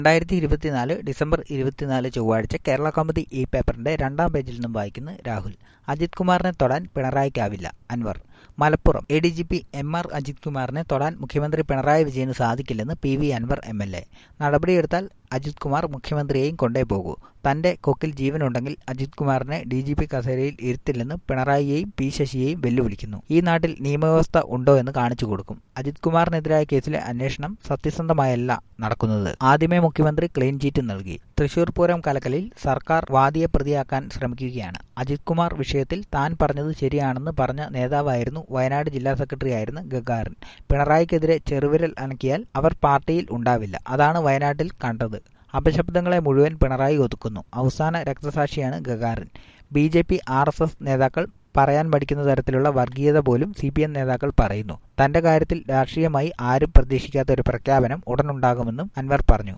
രണ്ടായിരത്തി ഇരുപത്തിനാല് ഡിസംബർ ഇരുപത്തിനാല് ചൊവ്വാഴ്ച കേരള കൗമുദി ഈ പേപ്പറിന്റെ രണ്ടാം പേജിൽ നിന്നും വായിക്കുന്നു രാഹുൽ അജിത് കുമാറിനെ തൊടാൻ പിണറായിക്കാവില്ല Anvar Malappuram A D G P M R Ajith കുമാറിനെ തൊടാൻ മുഖ്യമന്ത്രി പിണറായി വിജയന് സാധിക്കില്ലെന്ന് P V Anvar M L A നടപടിയെടുത്താൽ അജിത് കുമാർ മുഖ്യമന്ത്രിയെയും കൊണ്ടേ പോകൂ തന്റെ കൊക്കിൽ ജീവനുണ്ടെങ്കിൽ അജിത് കുമാറിനെ ഡി ജി പി കസേരയിൽ ഇരുത്തില്ലെന്ന് പിണറായിയെയും പി ശശിയെയും വെല്ലുവിളിക്കുന്നു ഈ നാട്ടിൽ നിയമവ്യവസ്ഥ ഉണ്ടോ എന്ന് കാണിച്ചു കൊടുക്കും അജിത് കുമാറിനെതിരായ കേസിലെ അന്വേഷണം സത്യസന്ധമായല്ല നടക്കുന്നത് ആദ്യമേ മുഖ്യമന്ത്രി ക്ലീൻ ചീറ്റ് നൽകി തൃശൂർ പൂരം കലക്കലിൽ സർക്കാർ വാദിയെ പ്രതിയാക്കാൻ ശ്രമിക്കുകയാണ് അജിത് കുമാർ വിഷയത്തിൽ താൻ പറഞ്ഞത് ശരിയാണെന്ന് പറഞ്ഞ നേതാവായിരുന്നു വയനാട് ജില്ലാ സെക്രട്ടറി ആയിരുന്ന ഗഗാറിൻ പിണറായിക്കെതിരെ ചെറുവിരൽ അനക്കിയാൽ അവർ പാർട്ടിയിൽ ഉണ്ടാവില്ല അതാണ് വയനാട്ടിൽ കണ്ടത് അപശബ്ദങ്ങളെ മുഴുവൻ പിണറായി ഒതുക്കുന്നു അവസാന രക്തസാക്ഷിയാണ് Gagarin B J P R S S നേതാക്കൾ പറയാൻ പഠിക്കുന്ന തരത്തിലുള്ള വർഗീയത പോലും സി പി എം നേതാക്കൾ പറയുന്നു തന്റെ കാര്യത്തിൽ രാഷ്ട്രീയമായി ആരും പ്രതീക്ഷിക്കാത്ത ഒരു പ്രഖ്യാപനം ഉടനുണ്ടാകുമെന്നും അൻവർ പറഞ്ഞു